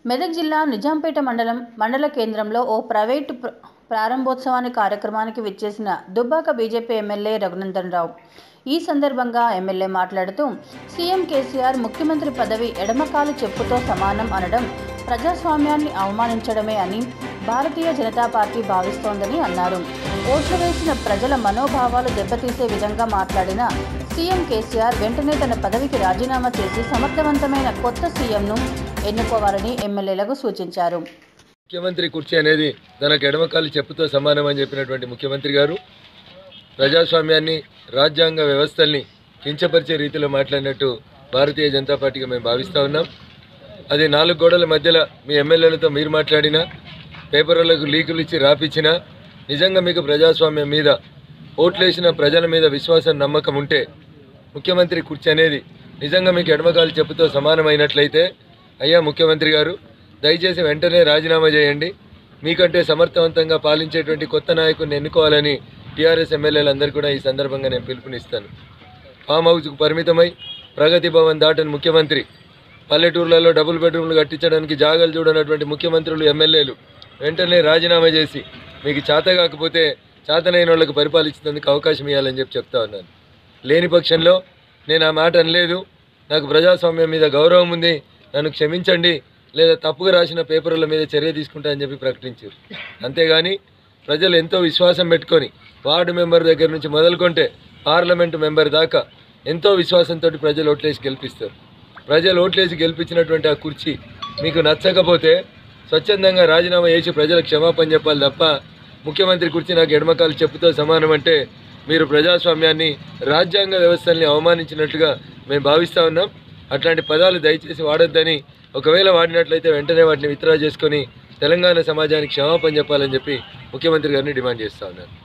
మెదక్ జిల్లా నిజాంపేట మండలం మండల కేంద్రంలో ఓ ప్రైవేటు ప్ర- ప్రారంభోత్సవాన్ని కార్యక్రమానికి విచ్చేసిన దుబ్బాక బీజేపీ ఎమ్మెల్యే రఘునందన్ రావు ఈ సందర్భంగా ఎమ్మెల్యే మాట్లాడుతూ సీఎం కేసీఆర్ ముఖ్యమంత్రి పదవి ఎడమకాలు చెప్పుతో సమానం అనడం ప్రజాస్వామ్యాన్ని అవమానించడమే అని భారతీయ జనతా పార్టీ భావిస్తోందని అన్నారు ఓట్లు వేసిన ప్రజల మనోభావాలు దెబ్బతీసే విధంగా మాట్లాడిన సీఎం కేసీఆర్ వెంటనే తన పదవికి రాజీనామా చేసి సమర్థవంతమైన కొత్త సీఎంను ఎన్నుకోవాలని ఎమ్మెల్యేలకు సూచించారు ముఖ్యమంత్రి కుర్చీ అనేది తనకు ఎడమకాలి చెప్పుతో సమానం అని చెప్పినటువంటి ముఖ్యమంత్రి గారు ప్రజాస్వామ్యాన్ని రాజ్యాంగ వ్యవస్థల్ని కించపరిచే రీతిలో మాట్లాడినట్టు భారతీయ జనతా పార్టీగా మేము భావిస్తూ ఉన్నాం అది నాలుగు గోడల మధ్యలో మీ ఎమ్మెల్యేలతో మీరు మాట్లాడినా పేపర్లకు లీకులు ఇచ్చి రాపిచ్చినా నిజంగా మీకు ప్రజాస్వామ్యం మీద ఓట్లేసిన ప్రజల మీద విశ్వాసం నమ్మకం ఉంటే ముఖ్యమంత్రి కుర్చీ అనేది నిజంగా మీకు ఎడమకాలు చెప్పుతో సమానమైనట్లయితే అయ్యా ముఖ్యమంత్రి గారు దయచేసి వెంటనే రాజీనామా చేయండి మీకంటే సమర్థవంతంగా పాలించేటువంటి కొత్త నాయకుడిని ఎన్నుకోవాలని టీఆర్ఎస్ ఎమ్మెల్యేలందరూ కూడా ఈ సందర్భంగా నేను పిలుపునిస్తాను ఫామ్ హౌస్కు పరిమితమై ప్రగతి భవన్ దాటని ముఖ్యమంత్రి పల్లెటూర్లలో డబుల్ బెడ్రూమ్లు కట్టించడానికి జాగాలు చూడనటువంటి ముఖ్యమంత్రులు ఎమ్మెల్యేలు వెంటనే రాజీనామా చేసి మీకు చేత కాకపోతే చేతనైన వాళ్ళకి పరిపాలించేందుకు అవకాశం ఇవ్వాలని చెప్పి చెప్తా ఉన్నాను లేని పక్షంలో నేను ఆ మాట అనలేదు నాకు ప్రజాస్వామ్యం మీద గౌరవం ఉంది నన్ను క్షమించండి లేదా తప్పుగా రాసిన పేపర్ల మీద చర్య తీసుకుంటా అని చెప్పి ప్రకటించారు అంతేగాని ప్రజలు ఎంతో విశ్వాసం పెట్టుకొని వార్డు మెంబర్ దగ్గర నుంచి మొదలుకొంటే పార్లమెంటు మెంబర్ దాకా ఎంతో విశ్వాసంతో ప్రజలు ఓట్లేసి గెలిపిస్తారు ప్రజలు ఓట్లేసి గెలిపించినటువంటి ఆ కుర్చీ మీకు నచ్చకపోతే స్వచ్ఛందంగా రాజీనామా చేసి ప్రజలకు క్షమాపణ చెప్పాలి తప్ప ముఖ్యమంత్రి కుర్చీ నాకు ఎడమకాలు చెప్పుతో సమానం అంటే మీరు ప్రజాస్వామ్యాన్ని రాజ్యాంగ వ్యవస్థల్ని అవమానించినట్లుగా మేము భావిస్తూ ఉన్నాం అట్లాంటి పదాలు దయచేసి వాడొద్దని ఒకవేళ వాడినట్లయితే వెంటనే వాటిని విత్డ్రా చేసుకొని తెలంగాణ సమాజానికి క్షమాపణ చెప్పాలని చెప్పి ముఖ్యమంత్రి గారిని డిమాండ్ చేస్తా ఉన్నాను